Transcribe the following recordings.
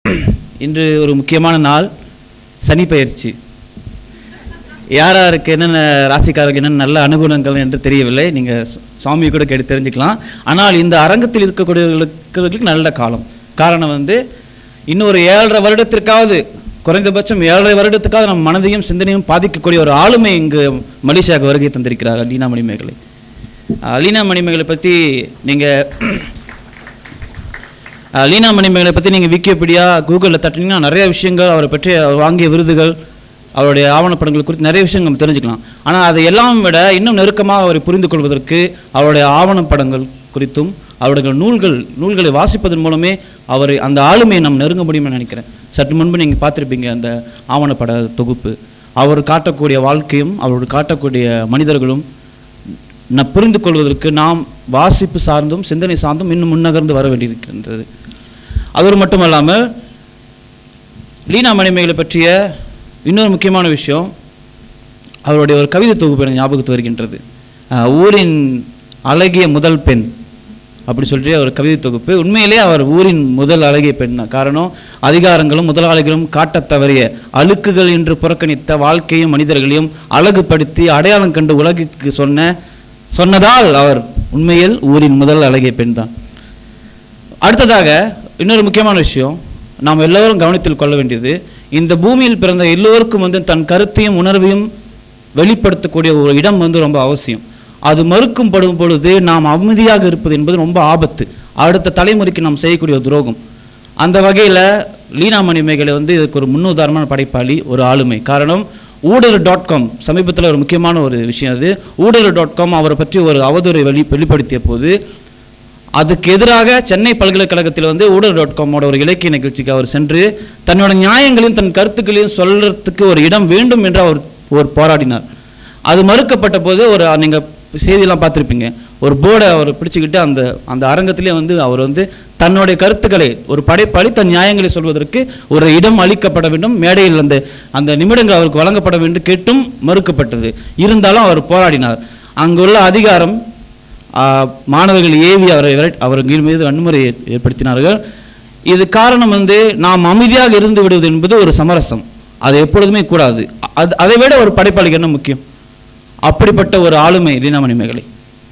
இன்று ஒரு முக்கியமான நாள் சனி பயிற்சி யார் யாருக்கு என்னென்ன ராசிக்காரருக்கு என்னென்ன நல்ல அனுகுணங்கள் என்று தெரியவில்லை நீங்கள் சுவாமி கூட கேட்டு தெரிஞ்சுக்கலாம் ஆனால் இந்த அரங்கத்தில் இருக்கக்கூடியவர்களுக்கு நல்ல காலம் காரணம் வந்து இன்னொரு ஏழரை வருடத்திற்காவது குறைந்தபட்சம் ஏழரை வருடத்துக்காவது நம்ம மனதையும் சிந்தனையும் பாதிக்கக்கூடிய ஒரு ஆளுமை இங்கு மலேசியாவுக்கு வருகை தந்திருக்கிறார் லீனா மணிமேகலை அஹ் லீனா மணிமேகலை பற்றி நீங்கள் அஹ் லீனா மணிமேகலை பற்றி நீங்கள் விக்கிபீடியா கூகுளில் தட்டினீங்கன்னா நிறைய விஷயங்கள் அவரை பற்றி அவர் வாங்கிய விருதுகள் அவருடைய ஆவணப்படங்கள் குறித்து நிறைய விஷயங்கள் நம்ம தெரிஞ்சுக்கலாம் ஆனால் அதை எல்லாம் விட இன்னும் நெருக்கமாக அவரை புரிந்து கொள்வதற்கு அவருடைய ஆவணப்படங்கள் குறித்தும் அவருடைய நூல்கள் நூல்களை வாசிப்பதன் மூலமே அவரை அந்த ஆளுமையை நாம் நெருங்க முடியும்னு நினைக்கிறேன் சற்று முன்பு நீங்கள் பார்த்துருப்பீங்க அந்த ஆவணப்பட தொகுப்பு அவர் காட்டக்கூடிய வாழ்க்கையும் அவர் காட்டக்கூடிய மனிதர்களும் ந புரிந்து கொள்வதற்கு நாம் வாசிப்பு சார்ந்தும் சிந்தனை சார்ந்தும் இன்னும் முன்னகர்ந்து வர வேண்டியிருக்கின்றது அதோடு மட்டுமல்லாமல் லீனா மணிமேகலை பற்றிய இன்னொரு முக்கியமான விஷயம் அவருடைய ஒரு கவிதை தொகுப்பு எனக்கு ஞாபகத்து வருகின்றது அஹ் ஊரின் அழகிய முதல் பெண் அப்படி சொல்லிட்டு ஒரு கவிதை தொகுப்பு உண்மையிலே அவர் ஊரின் முதல் அழகிய பெண் தான் காரணம் அதிகாரங்களும் முதலாளிகளும் காட்டத் தவறிய அழுக்குகள் என்று புறக்கணித்த வாழ்க்கையும் மனிதர்களையும் அழகுபடுத்தி அடையாளம் கண்டு உலகிற்கு சொன்ன சொன்னதால் அவர் உண்மையில் ஊரின் முதல் அழகிய பெண் தான் அடுத்ததாக இன்னொரு முக்கியமான விஷயம் நாம் எல்லோரும் கவனத்தில் கொள்ள வேண்டியது இந்த பூமியில் பிறந்த எல்லோருக்கும் வந்து தன் கருத்தையும் உணர்வையும் வெளிப்படுத்தக்கூடிய ஒரு இடம் வந்து ரொம்ப அவசியம் அது மறுக்கும்படும் பொழுது நாம் அமைதியாக இருப்பது என்பது ரொம்ப ஆபத்து அடுத்த தலைமுறைக்கு நாம் செய்யக்கூடிய ஒரு துரோகம் அந்த வகையில் லீனா மணிமேகலை வந்து இதுக்கு ஒரு முன்னுதாரணமான படைப்பாளி ஒரு ஆளுமை காரணம் ஊடல் டாட் காம் சமீபத்தில் ஒரு முக்கியமான ஒரு விஷயம் அது ஊடல் டாட் காம் அவரை பற்றி ஒரு அவதூறை வெளி வெளிப்படுத்திய போது அதுக்கு எதிராக சென்னை பல்கலைக்கழகத்தில் வந்து ஊடல் டாட் காமோட ஒரு இலக்கிய நிகழ்ச்சிக்கு அவர் சென்று தன்னோட நியாயங்களையும் தன் கருத்துக்களையும் சொல்றதுக்கு ஒரு இடம் வேண்டும் என்று அவர் ஒரு போராடினார் அது மறுக்கப்பட்ட போது ஒரு நீங்கள் செய்தியெல்லாம் பார்த்துருப்பீங்க ஒரு போர்டை அவர் பிடிச்சிக்கிட்டு அந்த அந்த அரங்கத்திலே வந்து அவர் வந்து தன்னுடைய கருத்துக்களை ஒரு படைப்பாளி தன் நியாயங்களை சொல்வதற்கு ஒரு இடம் அளிக்கப்பட வேண்டும் மேடையில் அந்த அந்த நிமிடங்கள் அவருக்கு வழங்கப்பட வேண்டும் கேட்டும் மறுக்கப்பட்டது இருந்தாலும் அவர் போராடினார் அங்குள்ள அதிகாரம் ஆஹ், மாணவர்கள் ஏவி அவரை விரட் அவர்கள் மீது வன்முறை ஏற்- ஏற்படுத்தினார்கள் இது காரணம் வந்து நாம் அமைதியாக இருந்து விடுவது என்பது ஒரு சமரசம் அது எப்பொழுதுமே கூடாது அது அதை விட ஒரு படைப்பாளிக்கு என்ன முக்கியம் அப்படிப்பட்ட ஒரு ஆளுமை லீனாமணி மேகலை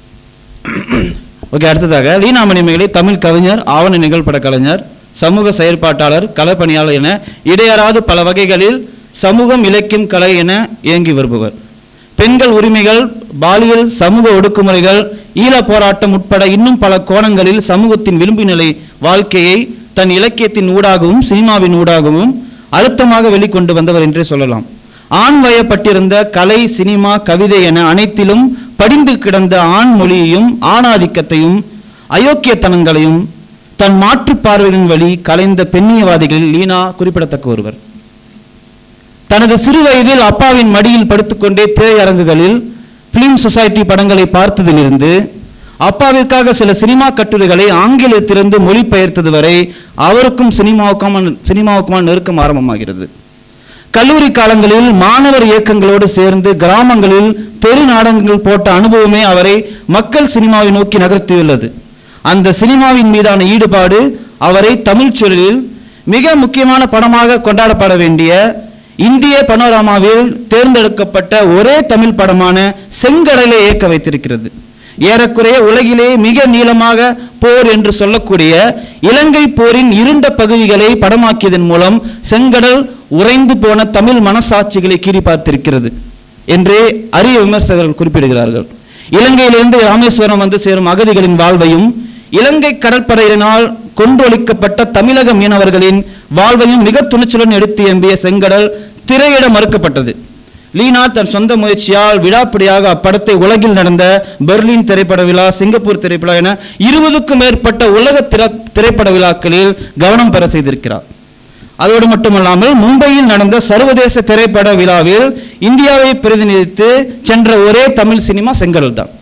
ஓகே அடுத்ததாக லீனாமணி மேகலை தமிழ் கவிஞர் ஆவண நிகழ்பட கலைஞர் சமூக செயற்பாட்டாளர் களப்பணியாளர் என இடையறாது பல வகைகளில் சமூகம் இலக்கியம் கலை என இயங்கி வருபவர் பெண்கள் உரிமைகள் பாலியல் சமூக ஒடுக்குமுறைகள் ஈழப் போராட்டம் உட்பட இன்னும் பல கோணங்களில் சமூகத்தின் விளிம்பு நிலை வாழ்க்கையை தன் இலக்கியத்தின் ஊடாகவும் சினிமாவின் ஊடாகவும் அழுத்தமாக வெளிக்கொண்டு வந்தவர் என்றே சொல்லலாம் ஆண் வயப்பட்டிருந்த கலை சினிமா கவிதை என அனைத்திலும் படிந்து கிடந்த ஆண் மொழியையும் ஆணாதிக்கத்தையும் அயோக்கியத்தனங்களையும் தன் மாற்றுப் பார்வையின் வழி கலைந்த பெண்ணியவாதிகளில் லீனா குறிப்பிடத்தக்க ஒருவர் தனது சிறு வயதில் அப்பாவின் மடியில் படுத்துக்கொண்டே திரையரங்குகளில் பிலிம் சொசைட்டி படங்களை பார்த்ததிலிருந்து அப்பாவிற்காக சில சினிமா கட்டுரைகளை ஆங்கிலத்திலிருந்து மொழிபெயர்த்தது வரை அவருக்கும் சினிமாவுக்குமான சினிமாவுக்குமான நெருக்கம் ஆரம்பமாகிறது கல்லூரி காலங்களில் மாணவர் இயக்கங்களோடு சேர்ந்து கிராமங்களில் தெரு நாடகங்கள் போட்ட அனுபவமே அவரை மக்கள் சினிமாவை நோக்கி நகர்த்தியுள்ளது அந்த சினிமாவின் மீதான ஈடுபாடு அவரை தமிழ்ச் சொல்லில் மிக முக்கியமான படமாக கொண்டாடப்பட வேண்டிய இந்திய பனோராமாவில் தேர்ந்தெடுக்கப்பட்ட ஒரே தமிழ் படமான செங்கடலை இயக்க வைத்திருக்கிறது ஏறக்குறைய உலகிலே மிக நீளமாக போர் என்று சொல்லக்கூடிய இலங்கை போரின் இருண்ட பகுதிகளை படமாக்கியதன் மூலம் செங்கடல் உறைந்து போன தமிழ் மனசாட்சிகளை கீறி பார்த்திருக்கிறது என்றே அரிய விமர்சகர்கள் குறிப்பிடுகிறார்கள் இலங்கையிலிருந்து ராமேஸ்வரம் வந்து சேரும் அகதிகளின் வாழ்வையும் இலங்கை கடற்படையினால் கொன்றொழிக்கப்பட்ட தமிழக மீனவர்களின் வாழ்வையும் மிக துணிச்சலுடன் எடுத்து எம்பிய செங்கடல் திரையிட மறுக்கப்பட்டது லீனா தன் சொந்த முயற்சியால் விடாப்பிடியாக அப்படத்தை உலகில் நடந்த பெர்லின் திரைப்பட விழா சிங்கப்பூர் திரைப்பட என இருபதுக்கும் மேற்பட்ட உலக திர திரைப்பட விழாக்களில் கவனம் பெற செய்திருக்கிறார் அதோடு மட்டுமல்லாமல் மும்பையில் நடந்த சர்வதேச திரைப்பட விழாவில் இந்தியாவை பிரதிநிதித்து சென்ற ஒரே தமிழ் சினிமா செங்கடல் தான்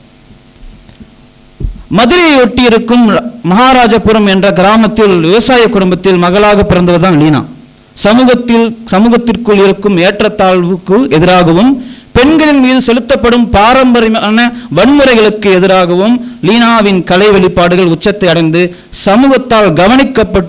மதுரையை ஒட்டி இருக்கும் மகாராஜபுரம் என்ற கிராமத்தில் விவசாய குடும்பத்தில் மகளாக பிறந்தவர் தான் லீனா சமூகத்தில் சமூகத்திற்குள் இருக்கும் ஏற்றத்தாழ்வுக்கு எதிராகவும் பெண்களின் மீது செலுத்தப்படும் பாரம்பரியமான வன்முறைகளுக்கு எதிராகவும் லீனாவின் கலை வெளிப்பாடுகள் உச்சத்தை அடைந்து சமூகத்தால் கவனிக்கப்பட்டும்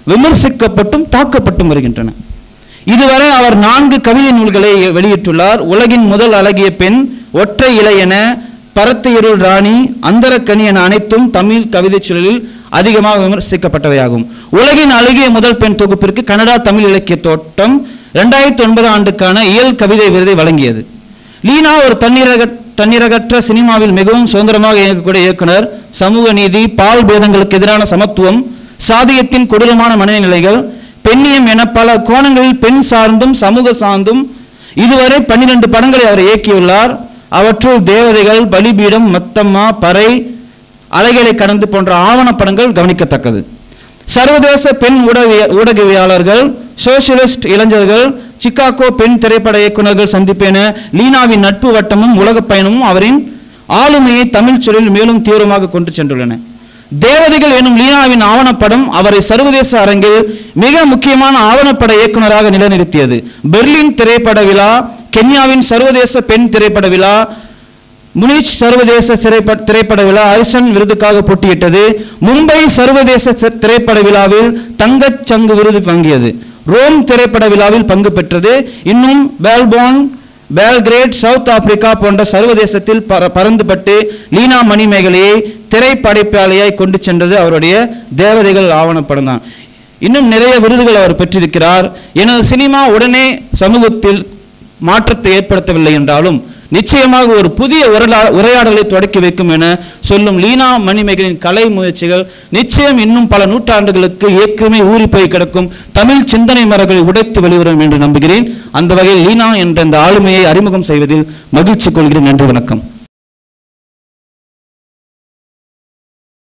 விமர்சிக்கப்பட்டும் தாக்கப்பட்டும் வருகின்றன இதுவரை அவர் நான்கு கவிதை நூல்களை வெளியிட்டுள்ளார் உலகின் முதல் அழகிய பெண் ஒற்றை இலையென பரத்த இருள் ராணி அந்தரக்கனி என அனைத்தும் தமிழ் கவிதை சுழலில் அதிகமாக விமர்சிக்கப்பட்டவையாகும் உலகின் அழகிய முதல் பெண் தொகுப்பிற்கு கனடா தமிழ் இலக்கிய தோட்டம் இரண்டாயிரத்தி ஒன்பதாம் ஆண்டுக்கான இயல் கவிதை விருதை வழங்கியது லீனா ஒரு தன்னிரக தன்னிரகற்ற சினிமாவில் மிகவும் சுதந்திரமாக இயங்கக்கூடிய இயக்குனர் சமூக நீதி பால் பேதங்களுக்கு எதிரான சமத்துவம் சாதியத்தின் கொடூரமான மனநிலைகள் பெண்ணியம் என பல கோணங்களில் பெண் சார்ந்தும் சமூக சார்ந்தும் இதுவரை பன்னிரண்டு படங்களை அவர் இயக்கியுள்ளார் அவற்றுள் தேவதைகள் பலிபீடம் மத்தம்மா பறை அலைகளை கடந்து போன்ற ஆவணப்படங்கள் கவனிக்கத்தக்கது சர்வதேச பெண் ஊடக ஊடகவியாளர்கள் சோசியலிஸ்ட் இளைஞர்கள் சிக்காகோ பெண் திரைப்பட இயக்குநர்கள் சந்திப்பென லீனாவின் நட்பு வட்டமும் உலகப் பயணமும் அவரின் ஆளுமையை தமிழ் சொல்லில் மேலும் தீவிரமாக கொண்டு சென்றுள்ளன தேவதைகள் எனும் லீனாவின் ஆவணப்படம் அவரை சர்வதேச அரங்கில் மிக முக்கியமான ஆவணப்பட இயக்குனராக நிலைநிறுத்தியது பெர்லின் திரைப்பட விழா கென்யாவின் சர்வதேச பெண் திரைப்பட விழா முனிச் சர்வதேச திரைப்பட திரைப்பட விழா அரிசன் விருதுக்காக போட்டியிட்டது மும்பை சர்வதேச தி- திரைப்பட விழாவில் தங்கச் சங்கு விருது வாங்கியது ரோம் திரைப்பட விழாவில் பங்கு பெற்றது இன்னும் பெல்போர்ன் பெல்கிரேட் சவுத் ஆப்பிரிக்கா போன்ற சர்வதேசத்தில் பர- பறந்துபட்டு லீனா மணிமேகலையை திரைப்படைப்பாளியாய் கொண்டு சென்றது அவருடைய தேவதைகள் ஆவணப்படம் தான் இன்னும் நிறைய விருதுகள் அவர் பெற்றிருக்கிறார் எனது சினிமா உடனே சமூகத்தில் மாற்றத்தை ஏற்படுத்தவில்லை என்றாலும் நிச்சயமாக ஒரு புதிய உரையா- உரையாடலை தொடக்கி வைக்கும் என சொல்லும் லீனா மணிமேகலின் கலை முயற்சிகள் நிச்சயம் இன்னும் பல நூற்றாண்டுகளுக்கு ஏற்கனவே ஊறி போய் கிடக்கும் தமிழ் சிந்தனை மரங்களை உடைத்து வெளிவரும் என்று நம்புகிறேன் அந்த வகையில் லீனா என்ற இந்த ஆளுமையை அறிமுகம் செய்வதில் மகிழ்ச்சி கொள்கிறேன் நன்றி வணக்கம்